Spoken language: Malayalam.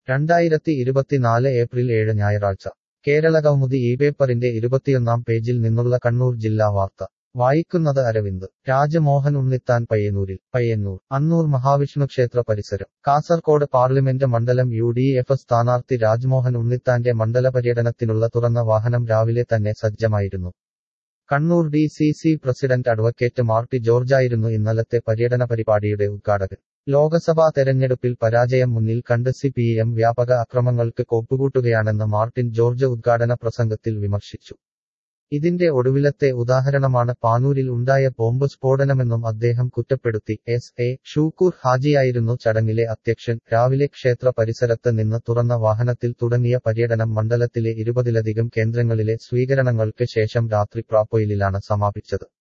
രണ്ടായിരത്തി ഇരുപത്തിനാല് ഏപ്രിൽ ഏഴ് ഞായറാഴ്ച കേരളകൗമുദി ഈ പേപ്പറിന്റെ ഇരുപത്തിയൊന്നാം പേജിൽ നിന്നുള്ള കണ്ണൂർ ജില്ലാ വാർത്ത വായിക്കുന്നത് അരവിന്ദ് രാജമോഹൻ ഉണ്ണിത്താൻ പയ്യന്നൂരിൽ പയ്യന്നൂർ അന്നൂർ മഹാവിഷ്ണു ക്ഷേത്ര പരിസരം കാസർകോട് പാർലമെന്റ് മണ്ഡലം യു ഡി എഫ് സ്ഥാനാർത്ഥി രാജ്മോഹൻ ഉണ്ണിത്താന്റെ മണ്ഡല പര്യടനത്തിനുള്ള തുറന്ന വാഹനം രാവിലെ തന്നെ സജ്ജമായിരുന്നു Kannur D C C president advocate Marty ജോർജായിരുന്നു ഇന്നലത്തെ പര്യടന പരിപാടിയുടെ ഉദ്ഘാടകൻ ലോക്സഭാ തെരഞ്ഞെടുപ്പിൽ പരാജയം മുന്നിൽ കണ്ട് സി പി എം വ്യാപക അക്രമങ്ങൾക്ക് കോപ്പുകൂട്ടുകയാണെന്ന് മാർട്ടിൻ ജോർജ് ഉദ്ഘാടന പ്രസംഗത്തിൽ വിമർശിച്ചു ഇതിന്റെ ഒടുവിലത്തെ ഉദാഹരണമാണ് പാനൂരിൽ ഉണ്ടായ ബോംബ് സ്ഫോടനമെന്നും അദ്ദേഹം കുറ്റപ്പെടുത്തി എസ് എ ഷൂക്കൂർ ഹാജിയായിരുന്നു ചടങ്ങിലെ അധ്യക്ഷൻ രാവിലെ ക്ഷേത്ര പരിസരത്ത് നിന്ന് തുറന്ന വാഹനത്തിൽ തുടങ്ങിയ പര്യടനം മണ്ഡലത്തിലെ ഇരുപതിലധികം കേന്ദ്രങ്ങളിലെ സ്വീകരണങ്ങൾക്ക് ശേഷം രാത്രി പ്രാപ്പൊയിലാണ് സമാപിച്ചത്